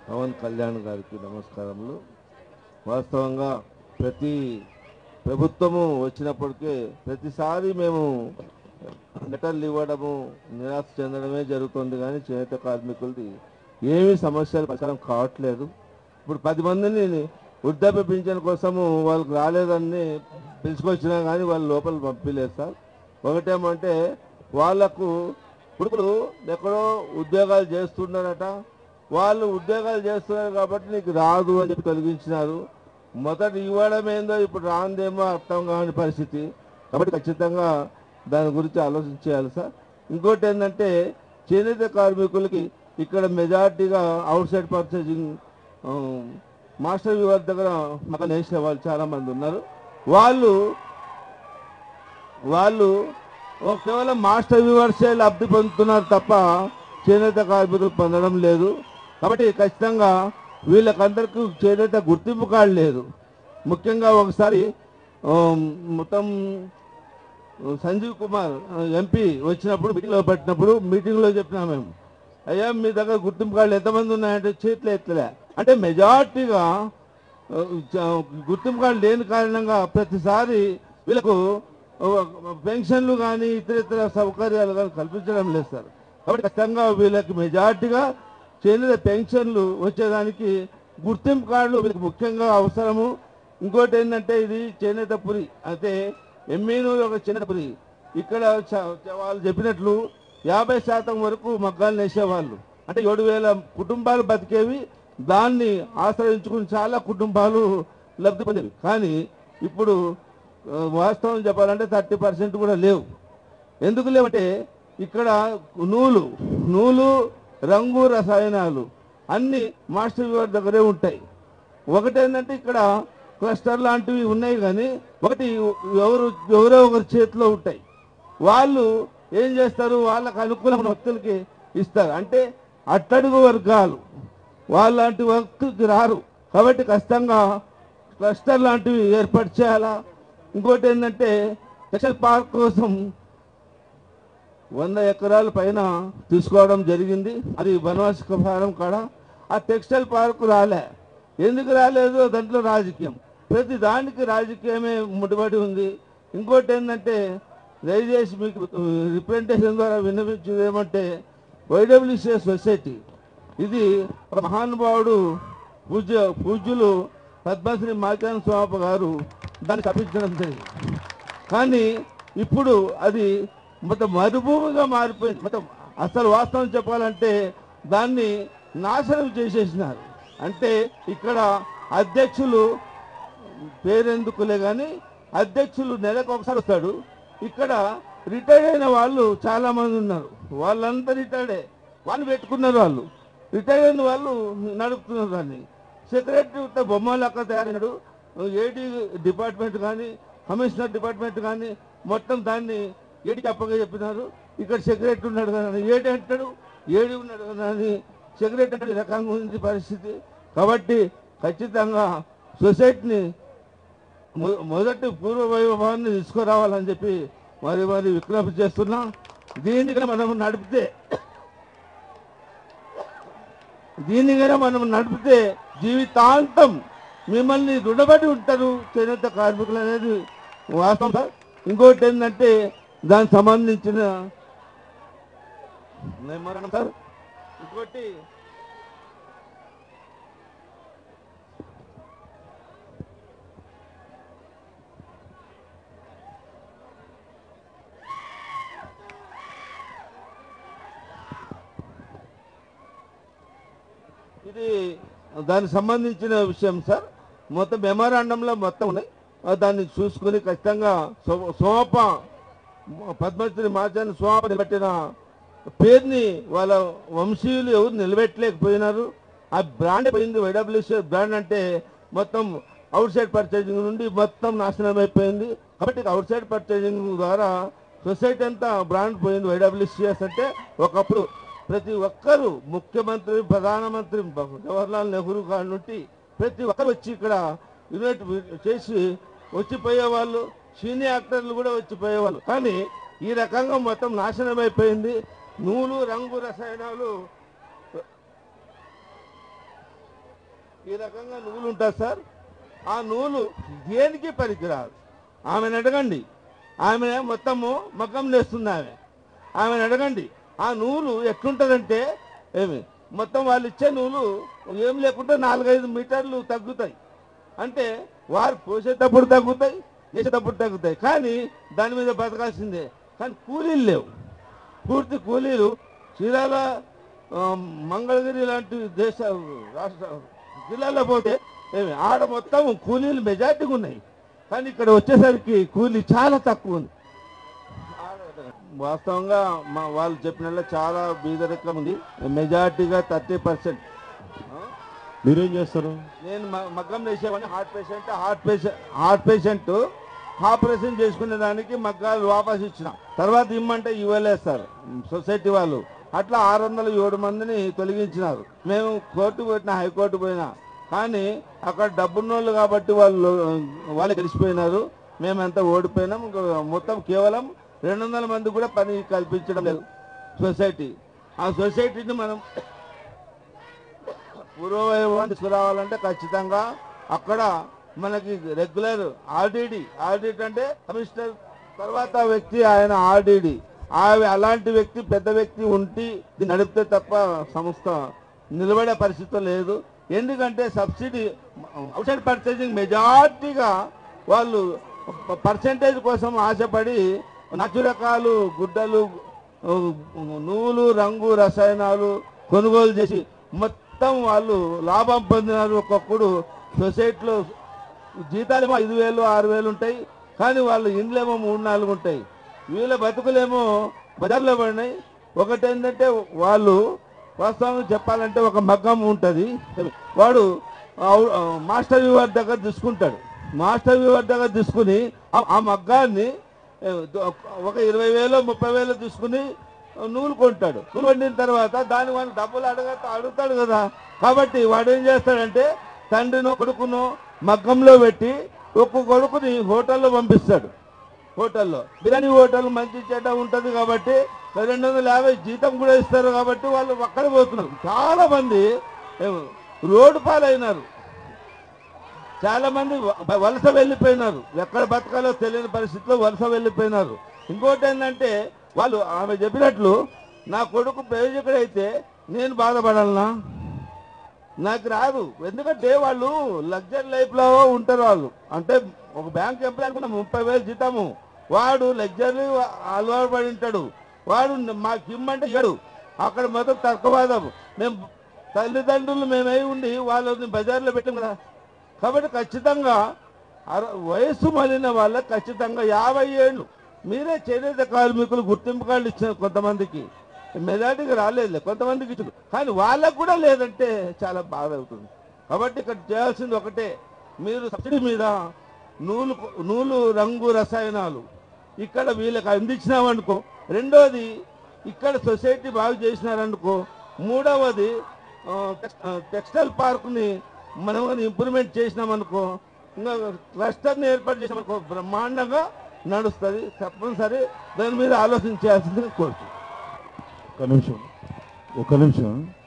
పవన్ కళ్యాణ్ గారికి నమస్కారములు వాస్తవంగా ప్రతి ప్రభుత్వము వచ్చినప్పటికే ప్రతిసారి మేము లెటర్లు ఇవ్వడము నిరాశ చెందడమే జరుగుతుంది కానీ చేనేత కార్మికులది ఏమీ సమస్యలు పరిష్కారం కావట్లేదు ఇప్పుడు పది మందిని వృద్ధాప్య పింఛన్ కోసము వాళ్ళకి రాలేదని పిలుచుకొచ్చినా కానీ వాళ్ళు లోపల పంపించలేదు సార్ ఒకటేమంటే వాళ్లకు ఇప్పుడు ఎక్కడో ఉద్యోగాలు చేస్తున్నారట వాళ్ళు ఉద్యోగాలు చేస్తున్నారు కాబట్టి నీకు రాదు అని చెప్పి తొలగించినారు మొదట ఇవ్వడం ఏందో ఇప్పుడు రాందేమో అర్థం కాని పరిస్థితి కాబట్టి ఖచ్చితంగా దాని గురించి ఆలోచించేయాలి సార్ ఇంకోటి ఏంటంటే చేనేత కార్మికులకి ఇక్కడ మెజార్టీగా outside purchasing master weaver దగ్గర మాకు నేసిన వాళ్ళు చాలా మంది ఉన్నారు వాళ్ళు వాళ్ళు ఓ కేవలం మాస్టర్ వ్యూవర్సే లబ్ధి పొందుతున్నారు తప్ప చేనేత కార్మికులు పొందడం లేదు కాబట్టి ఖచ్చితంగా వీళ్ళకందరికీ చేనేత గుర్తింపు కార్డు లేదు ముఖ్యంగా ఒకసారి ఆ, మొత్తం సంజీవ్ కుమార్ ఎంపీ వచ్చినప్పుడు మీటింగ్లో పెట్టినప్పుడు మీటింగ్లో చెప్పినా మేము అయ్యా మీ దగ్గర గుర్తింపు కార్డులు ఎంతమంది ఉన్నాయంటే చేతిలో ఎత్తలే అంటే మెజార్టీగా ఆ, చ- గుర్తింపు కార్డు లేని కారణంగా ప్రతిసారి వీళ్ళకు ఆ, పెన్షన్లు కానీ ఇతర ఇతర సౌకర్యాలు కానీ కల్పించడం లేదు సార్ కాబట్టి ఖచ్చితంగా వీళ్ళకి మెజార్టీగా చేనేత పెన్షన్లు వచ్చేదానికి గుర్తింపు కార్డులు వీళ్ళకి ముఖ్యంగా అవసరము ఇంకోటి ఏంటంటే ఇది చేనేత పురి అయితే ఎమ్మెను ఒక చేనేత పురి ఇక్కడ చ- చ- వాళ్ళు చెప్పినట్లు యాభై శాతం వరకు మగ్గాలు నేసేవాళ్ళు అంటే ఏడు వేల కుటుంబాలు బతికేవి దాన్ని ఆశ్రయించుకుని చాలా కుటుంబాలు లబ్ధి పొందేవి కానీ ఇప్పుడు ఆ, వాస్తవం చెప్పాలంటే థర్టీ పర్సెంట్ కూడా లేవు ఎందుకు లేవంటే ఇక్కడ నూలు నూలు రంగు రసాయనాలు అన్ని మాస్టర్ వివర్ దగ్గరే ఉంటాయి ఒకటి ఏంటంటే ఇక్కడ క్లస్టర్ లాంటివి ఉన్నాయి కానీ ఒకటి ఎవరు ఎవరో ఒకరి చేతిలో ఉంటాయి వాళ్ళు ఏం చేస్తారు వాళ్ళకు అనుకూలమైన వ్యక్తులకి ఇస్తారు అంటే అట్టడుగు వర్గాలు వాళ్ళంటి వ్యక్తులకి రారు కాబట్టి ఖచ్చితంగా క్లస్టర్ లాంటివి ఏర్పాటు చేయాలా ఇంకోటి ఏంటంటే స్పెషల్ పార్క్ కోసం వంద ఎకరాల పైన తీసుకోవడం జరిగింది అది వనవాసిక ఫారం కాడ ఆ టెక్స్టైల్ పార్క్ రాలే ఎందుకు రాలేదు దాంట్లో రాజకీయం ప్రతి దానికి రాజకీయమే ముడిపడి ఉంది ఇంకోటి ఏంటంటే దయచేసి మీకు రిప్రజెంటేషన్ ద్వారా విన్నవించేది ఏమంటే వైడబ్ల్యూసీ సొసైటీ ఇది ఒక మహానుభావుడు పూజ్య పూజ్యులు పద్మశ్రీ మాచాన్ స్వామి గారు దాన్ని తప్పించడం జరిగింది కానీ ఇప్పుడు అది మొత్తం మరుభూమిగా మారిపోయింది మొత్తం అసలు వాస్తవం చెప్పాలంటే దాన్ని నాశనం చేసేసినారు అంటే ఇక్కడ అధ్యక్షులు పేరెందుకులే కానీ అధ్యక్షులు నెలకు ఒకసారి వస్తాడు ఇక్కడ రిటైర్డ్ అయిన వాళ్ళు చాలా మంది ఉన్నారు వాళ్ళంతా రిటైర్డే వాళ్ళు పెట్టుకున్నారు వాళ్ళు రిటైర్ అయిన వాళ్ళు నడుపుతున్నారు దాన్ని సెక్రటరీ ఉత్త బొమ్మలక్క తయారైనాడు ఏడీ డిపార్ట్మెంట్ కానీ కమిషనర్ డిపార్ట్మెంట్ కానీ మొత్తం దాన్ని ఏడికి అప్పగా చెప్పినారు ఇక్కడ సెక్రటరీ ఉన్నాడు కదా ఏడి అంటాడు ఏడి ఉన్నాడు కదా అని సెక్రటరీ అంటే ఈ రకంగా ఉంది పరిస్థితి కాబట్టి ఖచ్చితంగా సొసైటీని మొ- మొదటి పూర్వ వైభవాన్ని తీసుకురావాలని చెప్పి మరి మరి విజ్ఞప్తి చేస్తున్నాం దీన్ని కనుక మనం నడిపితే దీన్ని కనుక మనం నడిపితే జీవితాంతం మిమ్మల్ని రుణపడి ఉంటారు చేనేత కార్మికులు అనేది వాస్తవం సార్. ఇంకోటి ఏంటంటే దానికి సంబంధించిన మెమోరాండం సార్ ఇంకోటి ఇది దానికి సంబంధించిన విషయం సార్ మొత్తం మెమోరాండంలో మొత్తం ఉన్నాయి ఆ దాన్ని చూసుకుని ఖచ్చితంగా సో- సోమప్ప పద్మశ్రీ మాచాని సోమప్ప నిలబెట్టిన పేరుని వాళ్ళ వంశీయులు ఎవరు నిలబెట్టలేకపోయినారు ఆ బ్రాండ్ పోయింది వైడబ్ల్యూసీ బ్రాండ్ అంటే మొత్తం అవుట్ సైడ్ పర్చేసింగ్ నుండి మొత్తం నాశనం అయిపోయింది కాబట్టి అవుట్ సైడ్ పర్చేసింగ్ ద్వారా సొసైటీ అంతా బ్రాండ్ పోయింది వైడబ్ల్యూసీఎస్ అంటే ఒకప్పుడు ప్రతి ఒక్కరు ముఖ్యమంత్రి ప్రధానమంత్రి జవహర్లాల్ నెహ్రూ గారి నుండి ప్రతి ఒక్కరు వచ్చి ఇక్కడ యునైట్ చేసి వచ్చిపోయేవాళ్ళు సీనియర్ యాక్టర్లు కూడా వచ్చిపోయేవాళ్ళు కానీ ఈ రకంగా మొత్తం నాశనం అయిపోయింది నూలు రంగు రసాయనాలు ఈ రకంగా నూలు ఉంటుంది సార్ ఆ నూలు దేనికి పనికిరాదు ఆమెను అడగండి ఆమె మొత్తము మగ్గం నేస్తుంది ఆమె ఆమెను అడగండి ఆ నూలు ఎట్లుంటుందంటే ఏమి మొత్తం వాళ్ళు ఇచ్చే నూలు ఏం లేకుండా నాలుగైదు మీటర్లు తగ్గుతాయి అంటే వారు పోసేటప్పుడు తగ్గుతాయి చేసేటప్పుడు తగ్గుతాయి కానీ దాని మీద బతకాల్సిందే కానీ కూలీలు లేవు పూర్తి కూలీలు చీరాల ఆ, మంగళగిరి లాంటి దేశ రాష్ట్ర జిల్లాలో పోతే ఏమి ఆడ మొత్తం కూలీలు మెజార్టీగా ఉన్నాయి కానీ ఇక్కడ వచ్చేసరికి కూలీ చాలా తక్కువ ఉంది వాస్తవంగా మా వాళ్ళు చెప్పినట్లు చాలా బీదరికం ఉంది మెజార్టీగా థర్టీ పర్సెంట్ మీరేం చేస్తారు నేను మ- మగ్గం వేసేవాడిని heart patient heart patient heart patient operation చేసుకునే దానికి మగ్గాలు వాపస్ ఇచ్చిన తర్వాత ఇమ్మంటే ఇవ్వలేదు సార్ సొసైటీ వాళ్ళు అట్లా ఆరు వందల ఏడు మందిని తొలగించినారు మేము కోర్టు పోయినా హైకోర్టు పోయినా కానీ అక్కడ డబ్బున్నోళ్ళు కాబట్టి వాళ్ళు వాళ్ళు గెలిచిపోయినారు మేమంతా ఓడిపోయినాం ఇంక మొత్తం కేవలం రెండు వందల మంది కూడా పని కల్పించడం లేదు సొసైటీ ఆ సొసైటీని మనం పూర్వవైభవం తీసుకురావాలంటే ఖచ్చితంగా అక్కడ మనకి రెగ్యులర్ ఆర్డీడీ ఆడిట్ అంటే కమిషనర్ తర్వాత వ్యక్తి ఆయన ఆర్డీడీ అలాంటి వ్యక్తి పెద్ద వ్యక్తి ఉండి దీన్ని నడిపితే తప్ప సంస్థ నిలబడే పరిస్థితి లేదు ఎందుకంటే సబ్సిడీ అవుట్ పర్చేసింగ్ మెజార్టీగా వాళ్ళు పర్సంటేజ్ కోసం ఆశపడి నచ్చు రకాలు గుడ్డలు నువ్వులు రంగు రసాయనాలు కొనుగోలు చేసి మొత్తం వాళ్ళు లాభం పొందినారు ఒక్కొక్కడు సొసైటీలో జీతాలేమో ఐదు వేలు ఆరు వేలు ఉంటాయి కానీ వాళ్ళు ఇండ్లేమో మూడు నాలుగు ఉంటాయి వీళ్ళ బతుకులేమో బజార్లో పడినాయి ఒకటి ఏంటంటే వాళ్ళు వాస్తవంగా చెప్పాలంటే ఒక మగ్గం ఉంటుంది వాడు ఆ- ఆ మాస్టర్ వ్యూవర్ దగ్గర తీసుకుంటాడు మాస్టర్ వ్యూవర్ దగ్గర తీసుకుని ఆ- ఆ మగ్గాన్ని ఏ, దో- ఒక ఇరవై వేలు ముప్పై వేలు తీసుకుని నూలు కొంటాడు నూలు కొండిన తర్వాత దాని వాడిని డబ్బులు అడగ అడుగుతాడు కదా కాబట్టి వాడు ఏం చేస్తాడంటే తండ్రినో కొడుకునో మగ్గంలో పెట్టి ఒక్క కొడుకుని హోటల్లో పంపిస్తాడు హోటల్లో బిర్యానీ హోటల్ మంచి చెడ్డ ఉంటుంది కాబట్టి రెండు వందల యాభై జీతం కూడా ఇస్తారు కాబట్టి వాళ్ళు అక్కడ పోతున్నారు చాలా మంది ఏమో, రోడ్డు పాలైనారు చాలా మంది వ- వలస వెళ్ళిపోయినారు ఎక్కడ బతకాలో తెలియని పరిస్థితిలో వలస వెళ్ళిపోయినారు ఇంకోటి ఏంటంటే వాళ్ళు ఆమె చెప్పినట్లు నా కొడుకు ప్రయోజకుడైతే నేను బాధపడాలనా నాకు రాదు ఎందుకంటే వాళ్ళు లగ్జరీ లైఫ్ లో ఉంటారు వాళ్ళు అంటే ఒక బ్యాంక్ ఎంప్లాయ్ అనుకున్నా ముప్పై వేలు జీతము వాడు లగ్జరీ అలవాటు పడి ఉంటాడు వాడు మాకు ఇమ్మంటే ఇయ్యడు అక్కడ మొత్తం తర్కవాదం మేము తల్లిదండ్రులు మేమై ఉండి వాళ్ళని బజార్లో పెట్టాం కదా కాబట్టి ఖచ్చితంగా అర- వయస్సు మళ్ళిన వాళ్ళకి ఖచ్చితంగా యాభై ఏళ్ళు మీరే చేనేత కార్మికులు గుర్తింపు కార్డులు ఇచ్చిన కొంతమందికి మెజార్టీకి రాలేదు కొంతమందికి ఇచ్చారు కానీ వాళ్ళకు కూడా లేదంటే చాలా బాధ అవుతుంది కాబట్టి ఇక్కడ చేయాల్సింది ఒకటే మీరు సబ్సిడీ మీద నూలు నూలు రంగు రసాయనాలు ఇక్కడ వీళ్ళకి అందించినామనుకో రెండోది ఇక్కడ సొసైటీ బాగు చేసినారనుకో మూడవది ఆ, టెక్స్- ఆ, టెక్స్టైల్ పార్క్ని మనం కానీ ఇంప్రూవ్మెంట్ చేసినామనుకో ఇంకా క్లస్టర్ని ఏర్పాటు చేసినామనుకో బ్రహ్మాండంగా నడుస్తుంది తప్పనిసరి దాని మీద ఆలోచన చేయాల్సిందిగా కోరుతున్నాను ఒక నిమిషం ఒక నిమిషం